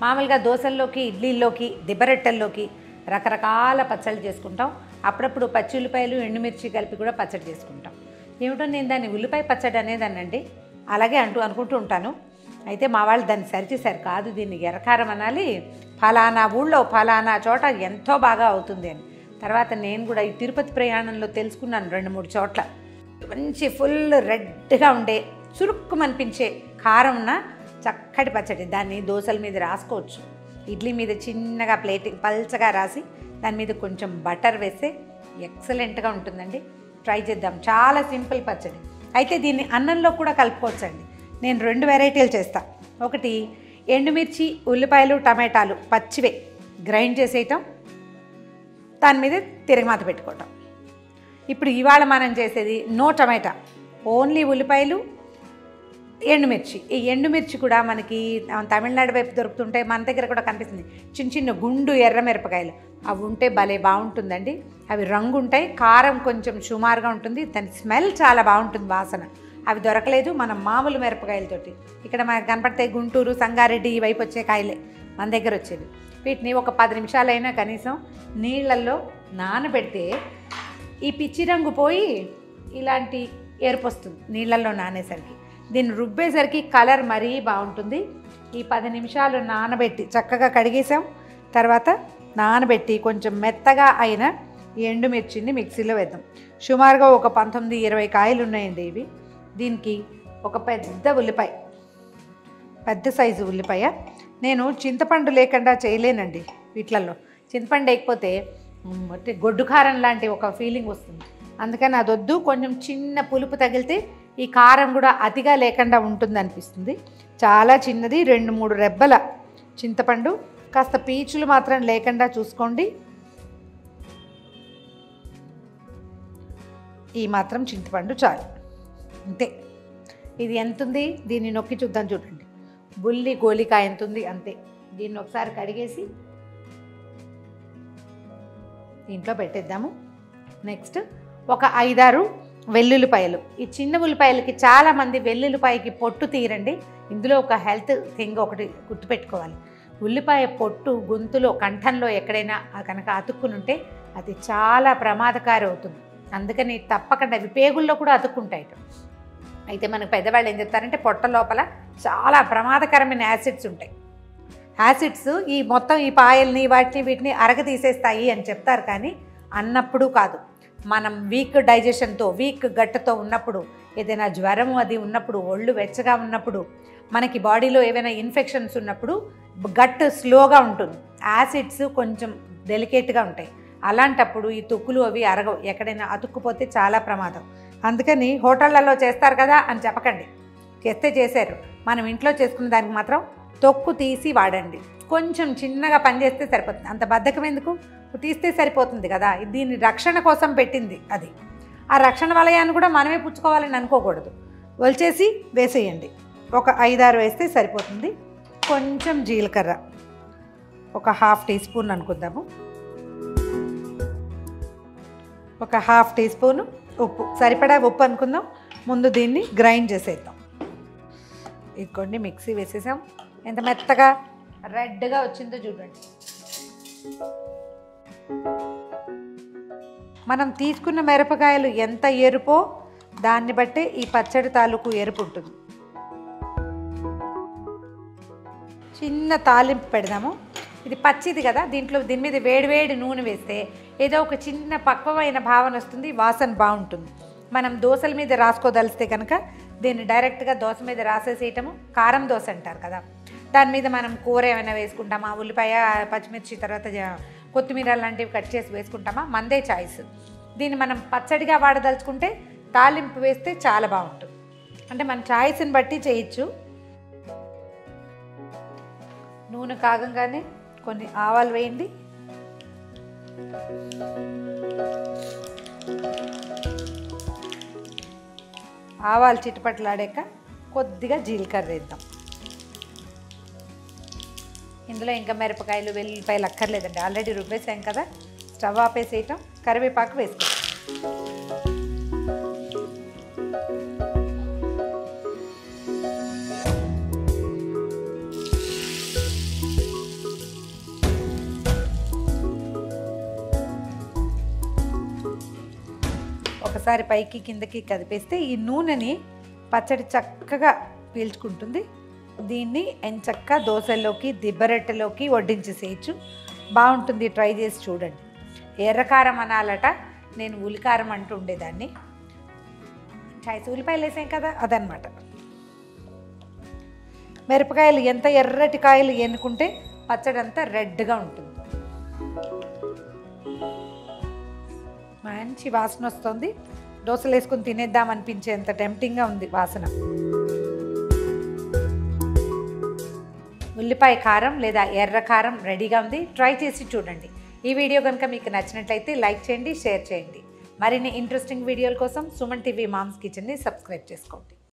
మామూలుగా దోశల్లోకి ఇడ్లీల్లోకి దిబ్బరొట్టెల్లోకి రకరకాల పచ్చళ్ళు చేసుకుంటాం అప్పుడప్పుడు పచ్చి ఉల్లిపాయలు ఎండుమిర్చి కలిపి కూడా పచ్చడి చేసుకుంటాం ఏమిటో నేను దాన్ని ఉల్లిపాయ పచ్చడి అనేదానండి అలాగే అంటూ అనుకుంటూ ఉంటాను అయితే మా వాళ్ళు దాన్ని సరిచేశారు కాదు దీన్ని ఎరకారం అనాలి ఫలానా ఊళ్ళో ఫలానా చోట ఎంతో బాగా అవుతుంది అని తర్వాత నేను కూడా ఈ తిరుపతి ప్రయాణంలో తెలుసుకున్నాను రెండు మూడు చోట్ల మంచి ఫుల్ రెడ్గా ఉండే చురుక్కుమనిపించే కారం ఉన్న చక్కటి పచ్చడి దాన్ని దోశల మీద రాసుకోవచ్చు ఇడ్లీ మీద చిన్నగా ప్లేట్ పల్చగా రాసి దాని మీద కొంచెం బటర్ వేస్తే ఎక్సలెంట్గా ఉంటుందండి ట్రై చేద్దాం చాలా సింపుల్ పచ్చడి అయితే దీన్ని అన్నంలో కూడా కలుపుకోవచ్చండి నేను రెండు వెరైటీలు చేస్తా ఒకటి ఎండుమిర్చి ఉల్లిపాయలు టమాటాలు పచ్చివే గ్రైండ్ చేసేయటం దాని మీద తిరగమాత పెట్టుకోవటం ఇప్పుడు ఇవాళ మనం చేసేది నో టమాటా ఓన్లీ ఉల్లిపాయలు ఎండుమిర్చి ఈ ఎండుమిర్చి కూడా మనకి ఆ, తమిళనాడు వైపు దొరుకుతుంటాయి మన దగ్గర కూడా కనిపిస్తుంది చిన్న చిన్న గుండు ఎర్ర మిరపకాయలు అవి ఉంటే భలే బాగుంటుందండి అవి రంగు ఉంటాయి కారం కొంచెం సుమారుగా ఉంటుంది దాని స్మెల్ చాలా బాగుంటుంది వాసన అవి దొరకలేదు మనం మామూలు మిరపకాయలతోటి ఇక్కడ మనకు కనపడతాయి గుంటూరు సంగారెడ్డి ఈ వైపు వచ్చే కాయలే మన దగ్గర వచ్చేది వీటిని ఒక పది నిమిషాలైనా కనీసం నీళ్ళల్లో నానబెడితే ఈ పిచ్చి రంగు పోయి ఇలాంటి ఎరుపు వస్తుంది నీళ్ళల్లో నానేసరికి దీన్ని రుబ్బేసరికి కలర్ మరీ బాగుంటుంది ఈ పది నిమిషాలు నానబెట్టి చక్కగా కడిగేసాం తర్వాత నానబెట్టి కొంచెం మెత్తగా అయిన ఈ ఎండుమిర్చిని మిక్సీలో వేద్దాం సుమారుగా ఒక పంతొమ్మిది ఇరవై కాయలు ఉన్నాయండి ఇవి దీనికి ఒక పెద్ద ఉల్లిపాయ పెద్ద సైజు ఉల్లిపాయ నేను చింతపండు లేకుండా చేయలేనండి వీటిలలో చింతపండు లేకపోతే మ్, అంటే గొడ్డు కారం లాంటి ఒక ఫీలింగ్ వస్తుంది అందుకని అదొద్దు కొంచెం చిన్న పులుపు తగిలితే ఈ కారం కూడా అతిగా లేకుండా ఉంటుంది అనిపిస్తుంది చాలా చిన్నది రెండు మూడు రెబ్బల చింతపండు కాస్త పీచులు మాత్రం లేకుండా చూసుకోండి ఈ మాత్రం చింతపండు చాలు అంతే ఇది ఎంత ఉంది దీన్ని నొక్కి చూద్దాం చూడండి బుల్లి గోలికాయ ఎంత ఉంది అంతే దీన్ని ఒకసారి కడిగేసి దీంట్లో పెట్టేద్దాము నెక్స్ట్ ఒక ఐదారు వెల్లుల్లిపాయలు ఈ చిన్న ఉల్లిపాయలకి చాలామంది వెల్లుల్లిపాయకి పొట్టు తీరండి ఇందులో ఒక హెల్త్ థింగ్ ఒకటి గుర్తుపెట్టుకోవాలి ఉల్లిపాయ పొట్టు గొంతులో కంఠంలో ఎక్కడైనా ఆ కనుక అతుక్కుని ఉంటే అది చాలా ప్రమాదకారి అవుతుంది అందుకని తప్పకుండా అవి పేగుల్లో కూడా అతుక్కుంటాయి అయితే మనకు పెద్దవాళ్ళు ఏం చెప్తారంటే పొట్ట లోపల చాలా ప్రమాదకరమైన యాసిడ్స్ ఉంటాయి యాసిడ్స్ ఈ మొత్తం ఈ పాయల్ని వాటిని వీటిని అరగ తీసేస్తాయి అని చెప్తారు కానీ అన్నప్పుడు కాదు మనం వీక్ డైజెషన్తో వీక్ గట్టుతో ఉన్నప్పుడు ఏదైనా జ్వరం అది ఉన్నప్పుడు ఒళ్ళు వెచ్చగా ఉన్నప్పుడు మనకి బాడీలో ఏవైనా ఇన్ఫెక్షన్స్ ఉన్నప్పుడు గట్ స్లోగా ఉంటుంది యాసిడ్స్ కొంచెం డెలికేట్గా ఉంటాయి అలాంటప్పుడు ఈ తొక్కులు అవి అరగవు ఎక్కడైనా అతుక్కుపోతే చాలా ప్రమాదం అందుకని హోటళ్లలో చేస్తారు కదా అని చెప్పకండి చేస్తే చేశారు మనం ఇంట్లో చేసుకున్న దానికి మాత్రం తొక్కు తీసి వాడండి కొంచెం చిన్నగా పనిచేస్తే సరిపోతుంది అంత బద్ధకం ఎందుకు తీస్తే సరిపోతుంది కదా దీని రక్షణ కోసం పెట్టింది అది ఆ రక్షణ వలయాన్ని కూడా మనమే పుచ్చుకోవాలని అనుకోకూడదు వలిచేసి వేసేయండి ఒక ఐదారు వేస్తే సరిపోతుంది కొంచెం జీలకర్ర ఒక హాఫ్ టీ స్పూన్ అనుకుందాము ఒక హాఫ్ టీ స్పూన్ ఉప్పు సరిపడా ఉప్పు అనుకుందాం ముందు దీన్ని గ్రైండ్ చేసేద్దాం ఇదిగోండి మిక్సీ వేసేసాం ఎంత మెత్తగా రెడ్గా వచ్చిందో చూడండి మనం తీసుకున్న మిరపకాయలు ఎంత ఎరుపో దాన్ని బట్టే ఈ పచ్చడి తాలూకు ఎరుపు ఉంటుంది చిన్న తాలింపు పెడదాము ఇది పచ్చిది కదా దీంట్లో దీని మీద వేడివేడి నూనె వేస్తే ఏదో ఒక చిన్న పక్వమైన భావన వస్తుంది వాసన బాగుంటుంది మనం దోశల మీద రాసుకోదలిస్తే కనుక దీన్ని డైరెక్ట్గా దోశ మీద రాసేసేయటము కారం దోశ అంటారు కదా దాని మీద మనం కూర ఏమైనా వేసుకుంటామా ఉల్లిపాయ పచ్చిమిర్చి తర్వాత జ- కొత్తిమీర లాంటివి కట్ చేసి వేసుకుంటామా మందే చాయిస్ దీన్ని మనం పచ్చడిగా వాడదలుచుకుంటే తాలింపు వేస్తే చాలా బాగుంటుంది అంటే మన చాయిస్ని బట్టి చేయొచ్చు నూనె కాగంగానే కొన్ని ఆవాలు వేయండి ఆవాలు చిటపట్లాడాక కొద్దిగా జీలకర్ర వేద్దాం ఇందులో ఇంకా మిరపకాయలు వెల్లుల్లిపాయలు అక్కర్లేదండి ఆల్రెడీ రుబ్బేసాం కదా స్టవ్ ఆపేసేయటం కరివేపాకు వేసుకోండి ఒకసారి పైకి కిందకి కదిపేస్తే ఈ నూనెని పచ్చడి చక్కగా పీల్చుకుంటుంది దీన్ని ఎంచక్క దోశల్లోకి దిబ్బరొట్టెలోకి వడ్డించేసేయచ్చు బాగుంటుంది ట్రై చేసి చూడండి ఎర్రకారం అనాలట నేను ఉలికారం అంటూ ఉండేదాన్ని చాయ్స్ ఉల్లిపాయలు వేసాం కదా అదనమాట మిరపకాయలు ఎంత ఎర్రటి కాయలు ఎన్నుకుంటే పచ్చడి అంతా రెడ్గా ఉంటుంది మంచి వాసన వస్తుంది దోశలు వేసుకొని తినేద్దాం అనిపించేంత టెంప్టింగ్గా ఉంది వాసన ఉల్లిపాయ కారం లేదా ఎర్ర కారం రెడీగా ఉంది ట్రై చేసి చూడండి ఈ వీడియో కనుక మీకు నచ్చినట్లయితే లైక్ చేయండి షేర్ చేయండి మరిన్ని ఇంట్రెస్టింగ్ వీడియోల కోసం సుమన్ టీవీ మామ్స్ కిచెన్ని సబ్స్క్రైబ్ చేసుకోండి